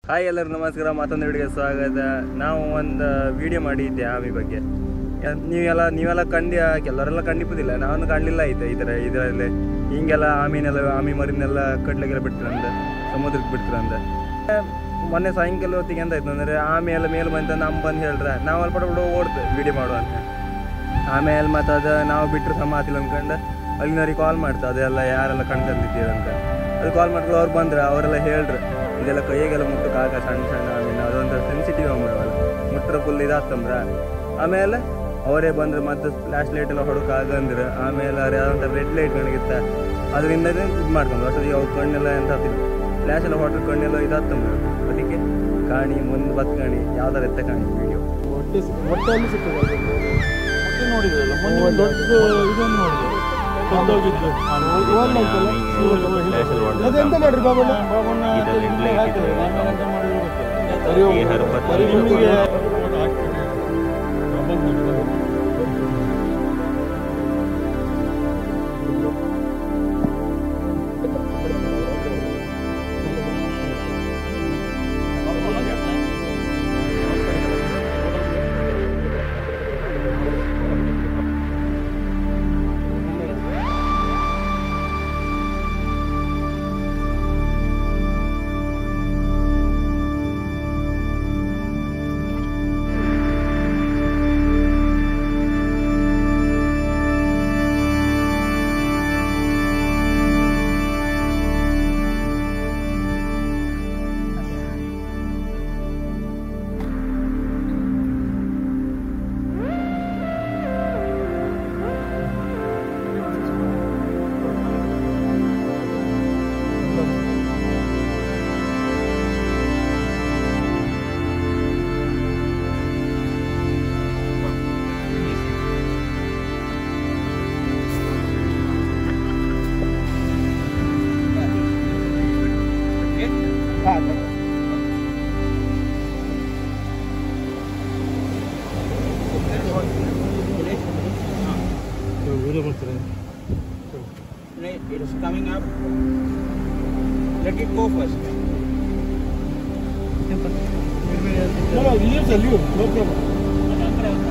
Hi ಎಲ್ಲರಿಗೂ ನಮಸ್ಕಾರ ಮತ್ತೊಂದು ವಿಡಿಯೋಗೆ ಸ್ವಾಗತ ನಾವು ಒಂದು ವಿಡಿಯೋ ಮಾಡಿದ್ದೆ ಆಮಿ ಬಗ್ಗೆ ಯಾ- ನೀವೆಲ್ಲ ನೀವೆಲ್ಲ ಕಂಡು ಕೆಲವರೆಲ್ಲ ಕಂಡಿಪ್ಪದಿಲ್ಲ ನಾನು ಕಾಣಲಿಲ್ಲ ಐತೆ ಈ ಥರ ಇದರಲ್ಲಿ ಹಿಂಗೆಲ್ಲ ಆಮಿನೆಲ್ಲ ಆಮಿ ಮರಿನೆಲ್ಲ ಕಡ್ಲಿಗೆಲ್ಲ ಬಿಡ್ತಾರಂದ ಸಮುದ್ರಕ್ಕೆ ಬಿಡ್ತಾರಂದ ಮೊನ್ನೆ ಸಾಯಂಕಾಲ ಹೊತ್ತಿಗೆ ಎಂತ ಆಯ್ತು ಅಂದರೆ ಆಮೆ ಎಲ್ಲ ಮೇಲೆ ಬಂತ ನಮ್ಮ ಬಂದು ಹೇಳ್ರೆ ನಾವು ಅಲ್ಲಿ ಪಡ ಓಡ್ತು ವಿಡಿಯೋ ಮಾಡುವ ಅಂತ ಆಮೇಲೆ ಮತ್ತು ಅದು ನಾವು ಬಿಟ್ಟರೆ ಸಮಾತಿಲ್ಲ ಅಂದ್ಕೊಂಡು ಅಲ್ಲಿನವ್ರಿಗೆ ಕಾಲ್ ಮಾಡ್ತಾ ಅದೆಲ್ಲ ಯಾರೆಲ್ಲ ಕಣ್ತಂದಿದ್ದೀರಂತ ಅದು ಕಾಲ್ ಮಾಡ್ಕೊಂಡು ಅವ್ರು ಬಂದ್ರೆ ಅವರೆಲ್ಲ ಹೇಳ್ರು ಇದೆಲ್ಲ ಕೈಯಾಗೆಲ್ಲ ಮುಟ್ಟಕ್ಕಾಗ ಸಣ್ಣ ಸಣ್ಣ ಆಮೇಲೆ ಅದೊಂಥರ ಸೆನ್ಸಿಟಿವ್ ಅಂಬ್ರವಲ್ಲ ಮುಟ್ರ ಫುಲ್ ಇದಾತಂಬ್ರ ಆಮೇಲೆ ಅವರೇ ಬಂದ್ರೆ ಮತ್ತೆ ಫ್ಲಾಶ್ ಲೈಟ್ ಎಲ್ಲ ಹೊಡಕಾಗ ಅಂದ್ರೆ ಆಮೇಲೆ ಅವ್ರು ಯಾವ್ದಂತ ರೆಡ್ ಲೈಟ್ ಕಣಗಿತ್ತ ಅದರಿಂದ ಇದು ಮಾಡ್ಕೊಂಡು ಅಷ್ಟೊತ್ತಿಗೆ ಅವ್ರ ಕಣ್ಣೆಲ್ಲ ಎಂತ ಆಗ್ತಿಲ್ಲ ಫ್ಲಾಶ್ ಎಲ್ಲ ಹೊಡ್ರ ಕಣ್ಣೆಲ್ಲ ಇದಾತಂಬ್ರ ಅದಕ್ಕೆ ಕಾಣಿ ಮುಂದೆ ಬತ್ ಕಾಣಿ ಯಾವ್ದಾರ ಎತ್ತ ಕಾಣಿ ವಿಡಿಯೋ ಹೊಟ್ಟೆ ಸಿ- ಹೊಟ್ಟೆಯಲ್ಲಿ ಸಿಕ್ಕಿದೆ ಅದು. ಹೊಟ್ಟೆ ನೋಡಿದ್ರಲ್ಲ ಮೊನ್ನೆ ಒಂದು ದೊಡ್ಡ ಇದನ್ನು ನೋಡಿದೆ ದೊಡ್ಡೋಗಿದ್ದು ಅದೆಂತ ಮಾಡ್ರಿ ಬಾಬಣ್ಣ ಬಾಬಣ್ಣ ಅಂತ ಹಿಂದೆ ಹಾಕಿದ್ರೆ ಆಮೇಲೆ ಎಂತ ಮಾಡಿದ್ರು ಗೊತ್ತಿಲ್ಲ. ಬರೀ ಒಂದು- ಬರೀ ನಿಮಗೆ ವಿಡಿಯೋ ಮಾಡ್ತಾರೆ It is coming up. Let it go first. No, no, you tell you, no problem.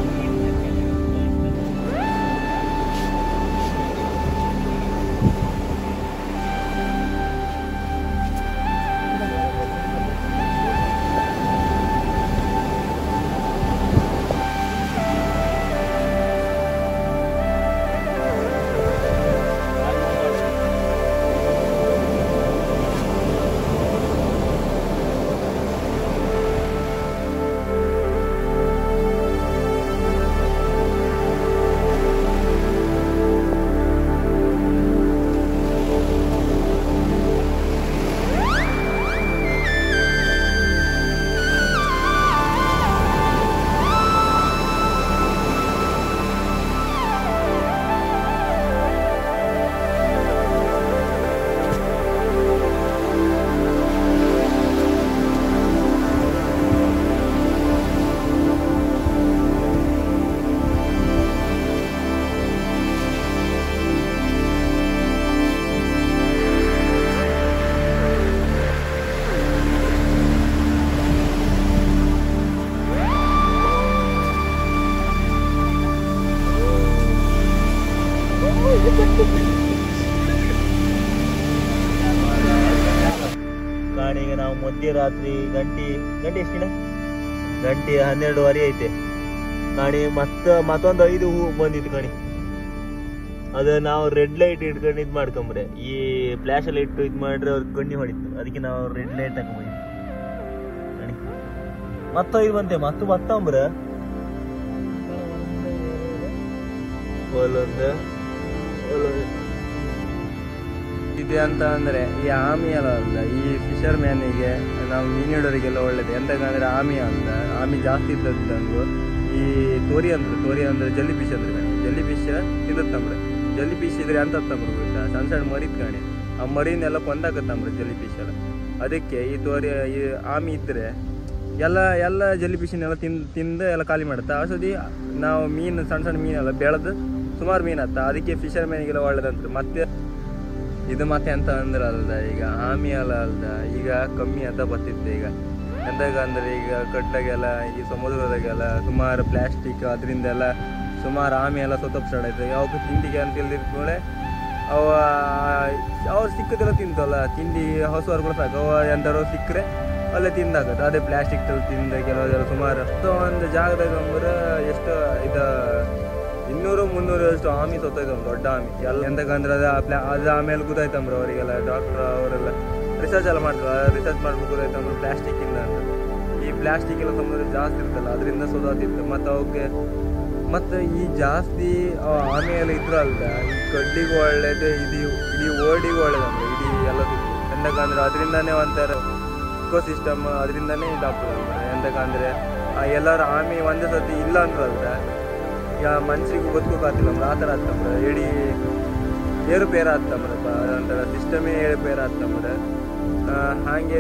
ಕಾಣಿಗೆ ನಾವು ಮಧ್ಯರಾತ್ರಿ ಗಂಟೆ ಗಂಟೆ ಎಷ್ಟಿನ ಗಂಟೆ ಹನ್ನೆರಡುವರೆ ಐತೆ ಕಾಣಿ ಮತ್ತ ಮತ್ತೊಂದು ಐದು ಹೂ ಬಂದಿತ್ತು ಕಣಿ ಅದು ನಾವು ರೆಡ್ ಲೈಟ್ ಇಟ್ಕೊಂಡು ಇದು ಮಾಡ್ಕೊಂಬ್ರೆ ಈ ಫ್ಲಾಶ್ ಅಲ್ಲಿ ಇಟ್ಟು ಇದು ಮಾಡ್ರೆ ಅವ್ರಿಗೆ ಕಣ್ಣಿ ಹೊಡಿತು ಅದಕ್ಕೆ ನಾವು ರೆಡ್ ಲೈಟ್ ಹಾಕೊಂಬಂದ್ವಿ ಕಣಿ ಮತ್ತ ಇದು ಬಂತೆ ಮತ್ತು ಬತ್ತಂಬ್ರ ಒಲ್ಲೊಂದು ಒಲ್ಲೊಂದು ಇದೆ ಅಂತ ಅಂದ್ರೆ ಈ ಆಮಿ ಅಲ್ಲ ಅಲ್ಲ ಈ ಫಿಶರ್ ಮ್ಯಾನಿಗೆ ನಾವು ಮೀನು ಹಿಡೋರಿಗೆಲ್ಲ ಒಳ್ಳೇದು ಎಂತಕ್ಕಂದ್ರೆ ಆಮಿ ಅಲ್ಲ ಆಮಿ ಜಾಸ್ತಿ ಇದ್ದದ್ದು ಈ ತೋರಿ ಅಂದ್ರೆ ತೋರಿ ಅಂದ್ರೆ ಜಲ್ಲಿ ಫಿಶ್ ಅಂದ್ರೆ ಜಲ್ಲಿ ಫಿಶ್ ತಿನ್ನತ್ತಂಬ್ರೆ ಜಲ್ಲಿ ಫಿಶ್ ಇದ್ರೆ ಅಂತ ತಂಬ್ರು ಗೊತ್ತಾ ಸಣ್ಣ ಸಣ್ಣ ಮರಿದ್ ಕಾಣಿ ಆ ಮರಿನೆಲ್ಲ ಕೊಂದಾಕತ್ತಂಬ್ರೆ ಜಲ್ಲಿ ಫಿಶ್ ಎಲ್ಲ ಅದಕ್ಕೆ ಈ ತೋರಿ ಈ ಆಮಿ ಇದ್ರೆ ಎಲ್ಲ ಎಲ್ಲ ಜಲ್ಲಿ ಫಿಶಿನೆಲ್ಲ ತಿಂದು ತಿಂದು ಎಲ್ಲ ಖಾಲಿ ಮಾಡುತ್ತೆ ಔಷಧಿ ನಾವು ಮೀನು ಸಣ್ಣ ಸಣ್ಣ ಮೀನೆಲ್ಲ ಬೆಳೆದು ಸುಮಾರು ಮೀನು ಆತ ಅದಕ್ಕೆ ಫಿಶರ್ ಮ್ಯಾನಿಗೆಲ್ಲ ಒಳ್ಳೇದಂತ ಮತ್ತೆ ಇದು ಮತ್ತೆ ಎಂತ ಅಂದ್ರೆ ಅಲ್ದ ಈಗ ಆಮಿ ಅಲ್ಲ ಅಲ್ದ ಈಗ ಕಮ್ಮಿ ಅಂತ ಬರ್ತಿತ್ತು ಈಗ ಎಂದಾಗ ಅಂದ್ರೆ ಈಗ ಕಡ್ಲಾಗೆಲ್ಲ ಈ ಸಮುದ್ರದಾಗೆಲ್ಲ ಸುಮಾರು ಪ್ಲಾಸ್ಟಿಕ್ ಅದರಿಂದೆಲ್ಲ ಸುಮಾರು ಆಮಿ ಎಲ್ಲ ಸೊತ್ತಪ್ ಸ್ಟಾರ್ಟ್ ಆಯ್ತು ಯಾವಾಗ ತಿಂಡಿಗೆ ಅಂತ ಇಲ್ದಿದ್ಮೇಲೆ ಅವ ಅವ್ರು ಸಿಕ್ಕದೆಲ್ಲ ತಿಂತಲ್ಲ ತಿಂಡಿ ಹಸುವರ್ಗಳು ಸಾಕು ಅವ ಎಂತಾರು ಸಿಕ್ಕರೆ ಅಲ್ಲೇ ತಿಂದಾಗತ್ತೆ ಅದೇ ಪ್ಲಾಸ್ಟಿಕ್ ತಿಂದ ಕೆಲವೆಲ್ಲ ಸುಮಾರು ಸೊ ಒಂದು ಜಾಗದಾಗ ಅಂಬರ ಎಷ್ಟು ಇದ ಇನ್ನೂರು ಮುನ್ನೂರು ಅಷ್ಟು ಆಮಿ ಸತ್ತೋಯ್ತು ದೊಡ್ಡ ಆಮಿ ಎಲ್ಲ ಎಂತಕಂದ್ರೆ ಅದು ಆ ಪ್ಲಾ ಅದು ಆಮೇಲೆ ಗೊತ್ತಾಯ್ತಂಬ್ರ ಅವರಿಗೆಲ್ಲ ಡಾಕ್ಟರ್ ಅವರೆಲ್ಲ ರಿಸರ್ಚ್ ಎಲ್ಲ ಮಾಡ್ತಾರೆ ರಿಸರ್ಚ್ ಮಾಡ್ಬೇಕು ಗೊತ್ತಾಯ್ತಂದ್ರೆ ಪ್ಲಾಸ್ಟಿಕ್ ಇಂದ ಅಂತ ಈ ಪ್ಲಾಸ್ಟಿಕ್ ಎಲ್ಲ ಸಮುದ್ರ ಜಾಸ್ತಿ ಇರ್ತಲ್ಲ ಅದರಿಂದ ಸೋದಾತಿತ್ತು ಮತ್ತು ಅವಕ್ಕೆ ಮತ್ತು ಈ ಜಾಸ್ತಿ ಆ ಆಮೆ ಎಲ್ಲ ಇದ್ರಲ್ದ ಈ ಕಡ್ಲಿಗೂ ಒಳ್ಳೇದು ಇದು ಇಡೀ ಓಡಿಗೂ ಒಳ್ಳೇದಂದ್ರೆ ಇಡೀ ಎಲ್ಲದಕ್ಕೂ ಎಂತಕಂದ್ರೆ ಅದರಿಂದನೇ ಒಂಥರ ಇಕೋ ಸಿಸ್ಟಮ್ ಅದರಿಂದನೇ ಇದಾಗ್ತದೆ ಅಂದ್ರೆ ಎಂತಕಂದ್ರೆ ಆ ಎಲ್ಲರ ಆಮೆ ಒಂದೇ ಸತಿ ಇಲ್ಲ ಅಂದ್ರಲ್ದ ಈಗ ಮನ್ಸಿಗೂ ಬದುಕೋಕಾತಿಲ್ಲ ಅಂದ್ರೆ ಆ ಥರ ಆಗ್ತಂಬ್ರ ಎಡಿ ಏರುಪೇರು ಆಗ್ತಂಬ್ರ ಒಂಥರ ಸಿಸ್ಟಮೇ ಏರುಪೇರು ಆಗ್ತಂಬ್ರ ಹಾಗೆ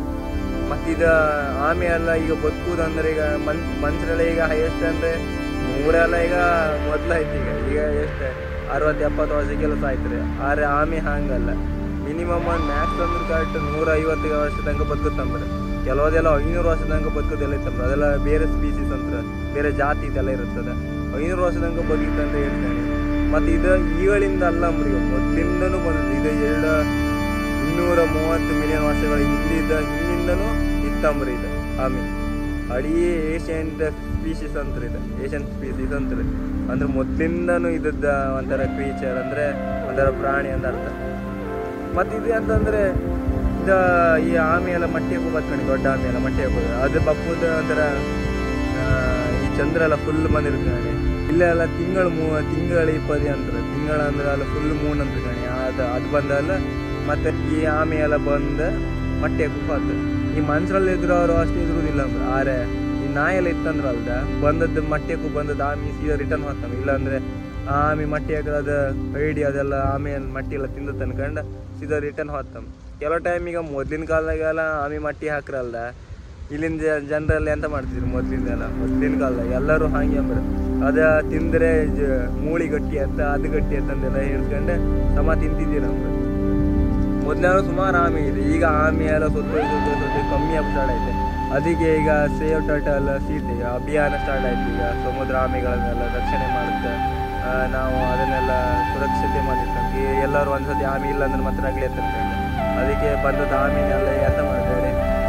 ಮತ್ತಿದ ಆಮೆ ಎಲ್ಲ ಈಗ ಬದುಕುದಂದ್ರೆ ಈಗ ಮನ್ ಮನ್ಸರೆಲ್ಲ ಈಗ ಹೈಯೆಸ್ಟ್ ಅಂದ್ರೆ ಮೂರೆಲ್ಲ ಈಗ ಮೊದ್ಲಾಯ್ತು ಈಗ ಈಗ ಎಷ್ಟು ಅರವತ್ತು ಎಪ್ಪತ್ತು ವರ್ಷ ಕೆಲಸ ಆಯ್ತು ಆದ್ರೆ ಆಮೆ ಹಂಗಲ್ಲ ಮಿನಿಮಮ್ ಒಂದು ಮ್ಯಾಕ್ಸ್ ಅಂದ್ರೆ ಕರೆಕ್ಟ್ ನೂರ ಐವತ್ತು ವರ್ಷ ತನಕ ಬದುಕುತ್ತಂಬ್ರೆ ಕೆಲವದೆಲ್ಲ ಐನೂರು ವರ್ಷ ತನಕ ಬದುಕೋದೆಲ್ಲ ಇತ್ತಂಬ್ರೆ ಅದೆಲ್ಲ ಬೇರೆ ಸ್ಪೀಸೀಸ್ ಅಂತ ಬೇರೆ ಜಾತಿ ಇದೆಲ್ಲ ಇರುತ್ತದೆ ಐನೂರು ವರ್ಷ ತನಕ ಬದುಕಿತ್ತಂತ ಹೇಳ್ತಾನೆ ಮತ್ತು ಇದು ಈಗಳಿಂದ ಅಲ್ಲ ಅಂಬ್ರಿ ಮೊದಲಿಂದನೂ ಬಂದದ್ದು ಇದು ಎರಡು ಇನ್ನೂರ ಮೂವತ್ತು ಮಿಲಿಯನ್ ವರ್ಷಗಳ ಹಿಂದಿದ್ದ ಹಿಂದಿಂದನೂ ಇತ್ತಂಬ್ರಿ ಇದು ಆಮೆ ಅಡೀ ಏಷ್ಯಂಟ್ ಸ್ಪೀಶೀಸ್ ಅಂತ ಇದೆ ಏಷ್ಯನ್ ಸ್ಪೀಸೀಸ್ ಅಂತಾರೆ ಅಂದ್ರೆ ಮೊದಲಿಂದನೂ ಇದ್ದದ್ದ ಒಂಥರ ಕ್ರೀಚರ್ ಅಂದ್ರೆ ಒಂಥರ ಪ್ರಾಣಿ ಅಂತ ಅರ್ಥ ಮತ್ತೆ ಇದು ಅಂತಂದ್ರೆ ಇದ ಈ ಆಮೆ ಎಲ್ಲ ಮಟ್ಟಿ ಹಾಕೋ ಬತ್ಕಣಿ ದೊಡ್ಡ ಆಮೆ ಎಲ್ಲ ಮಟ್ಟಿ ಹಾಕೋದು ಅದು ಬಪ್ಪುದ ಒಂಥರ ಆ, ಈ ಚಂದ್ರ ಎಲ್ಲ ಫುಲ್ ಬಂದಿರ್ತಾನೆ ಇಲ್ಲೆಲ್ಲ ತಿಂಗಳು ಮೂ ತಿಂಗಳ ಇಪ್ಪದಿ ಅಂತಾರೆ ತಿಂಗಳ ಅಂದ್ರೆ ಅಲ್ಲಿ ಫುಲ್ ಮೂನ್ ಅಂತ ಕಣಿ ಅದು ಅದು ಬಂದಲ್ಲ ಮತ್ತೆ ಈ ಆಮೆ ಎಲ್ಲ ಬಂದ ಮಟ್ಟಿ ಹಾಕೋ ಈ ಮನ್ಸರಲ್ಲಿ ಇದ್ರವ್ರು ಅಷ್ಟು ಇದ್ರುದಿಲ್ಲ ಅಂದ್ರೆ ಆರೆ ಈ ನಾಯಿ ಎಲ್ಲ ಇತ್ತಂದ್ರ ಅಲ್ದ ಬಂದದ್ದು ಮಟ್ಟಿ ಹಾಕೋ ಬಂದದ್ದು ಆಮೆ ಸೀದಾ ರಿಟರ್ನ್ ಹೋಗ್ತಾನೆ ಇಲ್ಲಾಂದ್ರೆ ಆ ಆಮೆ ಮಟ್ಟಿ ಹಾಕೋದು ಅದು ಐಡಿ ಅದೆಲ್ಲ ಆಮೆ ಮಟ್ಟಿ ಎಲ್ಲ ತಿಂದ ತನ್ಕಂಡು ಸೀದಾ ರಿಟರ್ನ್ ಹೋಗ್ತಾನೆ ಕೆಲವು ಟೈಮ್ ಈಗ ಮೊದ್ಲಿನ ಕಾಲದಾಗೆಲ್ಲ ಆಮೆ ಮಟ್ಟಿ ಹಾಕ್ರಲ್ದ ಇಲ್ಲಿಂದ ಜನರಲ್ಲಿ ಎಂತ ಮಾಡ್ತಿದ್ರು ಮೊದ್ಲಿಂದೆಲ್ಲ ಮೊದ್ಲಿನ ಕಾಲದಾಗ ಎಲ್ಲರೂ ಹಾಗೆ ಅಂಬ್ರು ಅದ ತಿಂದ್ರೆ ಜ- ಮೂಳಿ ಗಟ್ಟಿ ಅಂತ ಅದು ಗಟ್ಟಿ ಅಂತಂದೆಲ್ಲ ಹೇಳ್ಕೊಂಡು ಸಮ ತಿಂತಿದ್ದೀರ ಅಂಬ್ರು ಮೊದ್ಲೆಲ್ಲ ಸುಮಾರು ಆಮೆ ಇದೆ ಈಗ ಆಮೆ ಎಲ್ಲ ಸೊತ್ತು ಸೊತ್ತು ಸೊತ್ತು ಕಮ್ಮಿ ಆಗಿ ಸ್ಟಾರ್ಟ್ ಐತೆ ಅದಕ್ಕೆ ಈಗ ಸೇವ್ ಟರ್ಟಲ್ ಸೀತೆ ಅಭಿಯಾನ ಸ್ಟಾರ್ಟ್ ಆಯ್ತು ಈಗ ಸಮುದ್ರ ಆಮೆಗಳನ್ನೆಲ್ಲ ರಕ್ಷಣೆ ಮಾಡುತ್ತೆ ಆ, ನಾವು ಅದನ್ನೆಲ್ಲ ಸುರಕ್ಷತೆ ಮಾಡಿರ್ತೀವಿ ಎಲ್ಲರೂ ಒಂದ್ಸತಿ ಆಮೆ ಇಲ್ಲ ಅಂದ್ರೆ ಮಾತ್ರ ಆಗ್ಲಿ ಅಂತ ಅನ್ಕೊಂಡು ಅದಕ್ಕೆ ಬಂದದ್ದು ಆಮೆನೆಲ್ಲ ಎಂತ ಮಾಡ್ತಾರೆ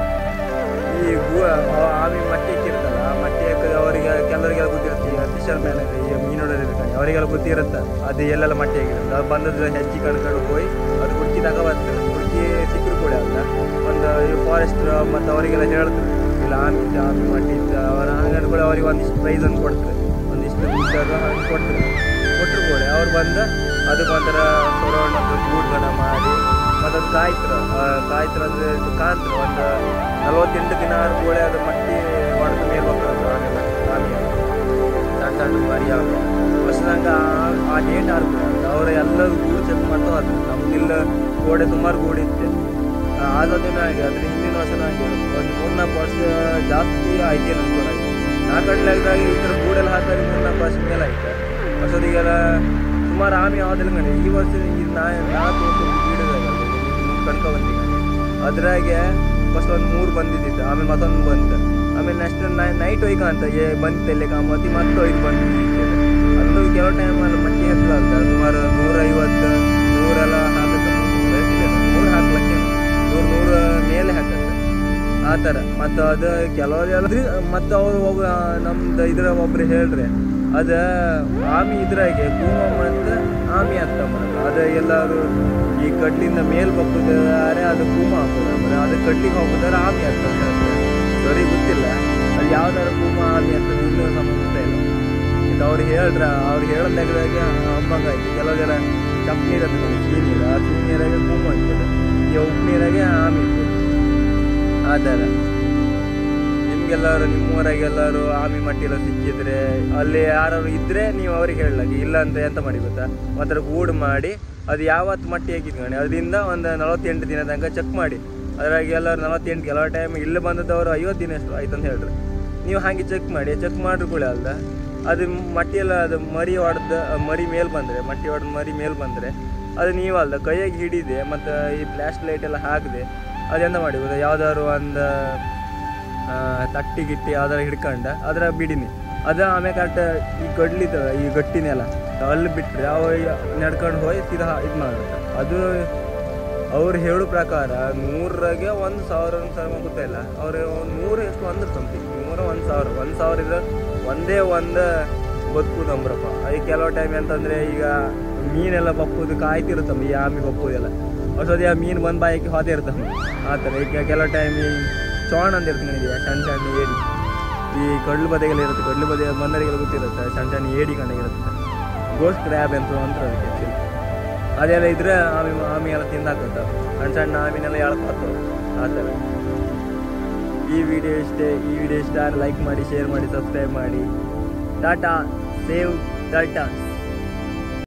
ಈ ಹೂ ಆ- ಆಮೆ ಮಟ್ಟಿ ಇಕ್ಕಿರ್ತಲ್ಲ ಆ ಮಟ್ಟಿ ಹಾಕಿದ್ರೆ ಅವರಿಗೆ ಕೆಲವರಿಗೆಲ್ಲ ಗೊತ್ತಿರುತ್ತೆ ಈಗ ಫಿಶರ್ ಮ್ಯಾನ್ ಈಗ ಮೀನೋಡೋರು ಇರ್ತಾರೆ ಅವರಿಗೆಲ್ಲ ಗೊತ್ತಿರುತ್ತೆ ಅದು ಎಲ್ಲೆಲ್ಲ ಮಟ್ಟಿ ಆಗಿರುತ್ತೆ ಅದು ಬಂದದ್ದು ಹೆಚ್ಚಿ ಕಣ್ಕೊಂಡು ಹೋಗಿ ಅದು ಹುಡುಕಿ ತಗೋ ಬರ್ತಾರೆ ಹುಡುಕಿ ಸಿಕ್ಕರು ಕೂಡ ಅಲ್ಲ ಒಂದು ಫಾರೆಸ್ಟ್ ಮತ್ತು ಅವರಿಗೆಲ್ಲ ಹೇಳ್ತಾರೆ ಇಲ್ಲ ಆಮೆ ಇತ್ತು ಆಮೆ ಮಟ್ಟಿ ಇತ್ತು ಅವರ ಹಂಗಂದು ಕೂಡ ಅವ್ರಿಗೆ ಒಂದಿಷ್ಟು ಪ್ರೈಸ್ ಅನ್ನು ಕೊಡ್ತಾರೆ ಒಂದಿಷ್ಟು ಮೀಟರ್ ಹಂಗೆ ಕೊಡ್ತಾರೆ ಕೊಟ್ಟರು ಕೂಡ ಅವ್ರು ಬಂದು ಅದಕ್ಕೆ ಒಂಥರ ಸೊರೌಂಡ್ ಅಂತ ಗೂಡ್ಗಣ ಮಾಡಿ ಮತ್ತು ಅದು ಕಾಯ್ತರ ಕಾಯ್ತರ ಅಂದರೆ ಇದು ಕಾಂತ್ರ ಒಂದು ನಲವತ್ತೆಂಟು ದಿನ ಆದ್ಮೇಲೆ ಅದು ಮಟ್ಟಿ ಹೊಡೆದ ಮೇಲೆ ಹೋಗ್ತದೆ ಆಮೆ ಮಟ್ಟಿ ಆಮೆ ಸಣ್ಣ ಸಣ್ಣ ಮರಿ ಆಮೆ ವರ್ಷದಂಗ ಆ ಡೇಟ್ ಆಡ್ತಾರೆ ಅವರ ಎಲ್ಲರೂ ಗೂಡು ಚೆಕ್ ಮಾಡ್ತಾ ಹೋದ್ರು ನಮ್ದಿಲ್ಲ ಗೋಡೆ ಸುಮಾರು ಗೂಡು ಇತ್ತೆ ಆದದಿನ ಆಗಿ ಅದ್ರ ಹಿಂದಿನ ವರ್ಷನ ಆಗಿ ಒಂದು ಮೂರ್ನಾಲ್ಕು ವರ್ಷ ಜಾಸ್ತಿ ಆಯ್ತು ಅನ್ಕೊಳ್ಳಾಗಿ ನಾಲ್ಕಡ್ಲಾಗ ಈ ಥರ ಗೂಡೆಲ್ಲ ಹಾಕಿದ್ರೆ ಮೂರ್ನಾಲ್ಕು ವರ್ಷ ಮೇಲೆ ಆಯ್ತು ವರ್ಷದಿಗೆಲ್ಲ ಸುಮಾರು ಆಮೆ ಯಾವ್ದೆಲ್ಲ ಕಂಡು ಈ ವರ್ಷ ಈ ನಾ ನಾಲ್ಕು ಗೀಡದಾಗಲ್ಲ ಕಣ್ಕೊ ಬಂದಿಗೆ ಅದ್ರಾಗೆ ಫಸ್ಟ್ ಒಂದು ಮೂರು ಬಂದಿದ್ದಿತ್ತು ಆಮೇಲೆ ಮತ್ತೊಂದು ಬಂತು ಆಮೇಲೆ ನೆಕ್ಸ್ಟ್ ನೈಟ್ ಒಯ್ಕ ಅಂತ ಏ ಬಂತು ಇಲ್ಲಿ ಕಾಮತಿ ಮತ್ತೆ ಒಯ್ದು ಬಂದಿದ್ದೆ ಅಲ್ಲೂ ಕೆಲವು ಟೈಮ್ ಅಲ್ಲಿ ಮಟ್ಟಿ ಹಾಕ್ಲಾರ್ದ ಸುಮಾರು ನೂರೈವತ್ತು ನೂರೆಲ್ಲ ಹಾಕುತ್ತೆ ನೂರು ಹಾಕ್ಲಕ್ಕೆ ನೂರು ನೂರು ಮೇಲೆ ಹಾಕತ್ತೆ ಆ ಥರ ಮತ್ತು ಅದು ಕೆಲವರೆಲ್ಲ ಮತ್ತು ಅವರು ಒಬ್ಬ ನಮ್ದು ಇದ್ರ ಒಬ್ರು ಹೇಳ್ರಿ ಅದ ಆಮಿ ಇದ್ರಾಗೆ ಭೂಮ ಮತ್ತು ಆಮಿ ಅಂತ ಅದು ಎಲ್ಲರೂ ಈ ಕಡ್ಲಿಂದ ಮೇಲ್ ಬಪ್ಪುದಾರೆ ಅದು ಭೂಮ ಹಾಕೋದು ಅದು ಕಡ್ಲಿಗೆ ಹೋಗೋದಾರೆ ಆಮಿ ಅಂತ ಹೇಳ್ತಾರೆ ಸರಿ ಗೊತ್ತಿಲ್ಲ ಅದು ಯಾವ್ದಾರ ಭೂಮ ಆಮಿ ಅಂತ ಇನ್ನೂ ನಮಗೆ ಗೊತ್ತಿಲ್ಲ ಇದು ಅವ್ರು ಹೇಳ್ರ ಅವ್ರು ಹೇಳದಾಗೆ ಅಮ್ಮಂಗ ಆಯ್ತು ಕೆಲವೆಲ್ಲ ಚಪ್ ನೀರು ಅಂತ ಸಿಹಿ ನೀರು ಆ ಸಿಹಿ ನೀರಾಗೆ ಭೂಮ ಅಂತದೆ ಈ ಉಪ್ಪು ನೀರಾಗೆ ಆಮಿ ಇರ್ತದೆ ಆ ಥರ ನಿಮ್ಗೆಲ್ಲರೂ ನಿಮ್ಮೂರಾಗೆಲ್ಲರೂ ಆಮಿ ಮಟ್ಟಿಲ್ಲ ಸಿಕ್ಕಿದ್ರೆ ಅಲ್ಲಿ ಯಾರು ಇದ್ರೆ ನೀವು ಅವ್ರಿಗೆ ಹೇಳಲಾಗಿ ಇಲ್ಲ ಅಂತ ಎಂತ ಮಾಡಿ ಗೊತ್ತಾ ಒಂಥರ ಗೂಡು ಮಾಡಿ ಅದು ಯಾವತ್ತು ಮಟ್ಟಿ ಹಾಕಿದ್ಕೊಂಡು ಅದರಿಂದ ಒಂದು ನಲವತ್ತೆಂಟು ದಿನ ತನಕ ಚೆಕ್ ಮಾಡಿ ಅದ್ರಾಗ ಎಲ್ಲರೂ ನಲವತ್ತೆಂಟು ಕೆಲವು ಟೈಮ್ ಇಲ್ಲಿ ಬಂದದವರು ಐವತ್ತು ದಿನ ಎಷ್ಟು ಆಯ್ತು ಅಂತ ಹೇಳ್ರಿ ನೀವು ಹಾಗೆ ಚೆಕ್ ಮಾಡಿ ಚೆಕ್ ಮಾಡ್ಕೊಳ್ಳಿ ಅಲ್ದ ಅದು ಮಟ್ಟಿ ಎಲ್ಲ ಅದು ಮರಿ ಹೊಡೆದ ಮರಿ ಮೇಲ್ ಬಂದರೆ ಮಟ್ಟಿ ಹೊಡೆದ ಮರಿ ಮೇಲ್ ಬಂದರೆ ಅದು ನೀವಲ್ದ ಕೈಯಾಗಿ ಹಿಡಿದೆ ಮತ್ತು ಈ ಫ್ಲ್ಯಾಶ್ ಲೈಟ್ ಎಲ್ಲ ಹಾಕಿದೆ ಅದೆಂತ ಮಾಡಿ ಗೊತ್ತಾ ಯಾವ್ದಾದ್ರು ಒಂದು ಆ, ತಟ್ಟಿ ಗಿಟ್ಟಿ ಯಾವ್ದಾರು ಹಿಡ್ಕೊಂಡ ಅದರ ಬಿಡಿನಿ ಅದು ಆಮೇಲೆ ಕರೆಕ್ಟ್ ಈ ಕಡ್ಲಿದ ಈ ಗಟ್ಟಿನೆಲ್ಲ ಅಲ್ಲಿ ಬಿಟ್ಟರೆ ಅವ ನಡ್ಕೊಂಡು ಹೋಗಿ ಸೀದಾ ಇದು ಮಾಡುತ್ತೆ ಅದು ಅವ್ರು ಹೇಳೋ ಪ್ರಕಾರ ನೂರಾಗೆ ಒಂದು ಸಾವಿರ ಒಂದು ಸಾವಿರ ಗೊತ್ತಿಲ್ಲ ಅವ್ರು ಒಂದು ನೂರು ಎಷ್ಟು ಅಂದ್ರೆ ಸಮಥಿಂಗ್ ನೂರ ಒಂದು ಸಾವಿರ ಒಂದು ಸಾವಿರ ಇದ್ರೆ ಒಂದೇ ಒಂದು ಬದುಕುದು ಅಂಬ್ರಪ್ಪ ಅದಕ್ಕೆ ಕೆಲವು ಟೈಮ್ ಎಂತಂದ್ರೆ ಈಗ ಮೀನೆಲ್ಲ ಬಪ್ಪುದು ಕಾಯ್ತಿರುತ್ತಮ್ಮ ಈ ಆಮಿ ಬಪ್ಪುದೆಲ್ಲ ಅಷ್ಟೊತ್ತಿಗೆ ಆ ಮೀನು ಬಂದು ಬಾಯಿಗೆ ಹೋದೇ ಇರ್ತಮ್ಮ ಆ ಥರ ಈಗ ಕೆಲವು ಟೈಮ್ ಈ ಚೋಣ ಅಂತ ಇರ್ತದೆ ನನಗೆ ಸಣ್ಣ ಸಣ್ಣ ಏಡಿ ಈ ಕಡ್ಲು ಬದಿಗೆಲ್ಲ ಇರುತ್ತೆ ಕಡ್ಲು ಬದಿಯ ಬಂದರಿಗೆಲ್ಲ ಗೊತ್ತಿರುತ್ತೆ ಸಣ್ಣ ಸಣ್ಣ ಏಡಿ ಕಂಡಾಗಿರುತ್ತೆ ಗೋಸ್ಟ್ ಕ್ರ್ಯಾಬ್ ಅಂತ ಅಂತ ಅದಕ್ಕೆ actually. ಅದೆಲ್ಲ ಇದ್ರೆ ಆಮಿ ಆಮಿ ಎಲ್ಲ ತಿಂದಾಕತ್ತ ಸಣ್ಣ ಸಣ್ಣ ಆಮಿನೆಲ್ಲ ಎಳ್ಕೊತ್ತವ ಆ ಥರ ಈ ವಿಡಿಯೋ ಇಷ್ಟೇ ಈ ವಿಡಿಯೋ ಇಷ್ಟ ಲೈಕ್ ಮಾಡಿ ಶೇರ್ ಮಾಡಿ ಸಬ್ಸ್ಕ್ರೈಬ್ ಮಾಡಿ ಟಾಟಾ ಸೇವ್ ಟಾಟಾ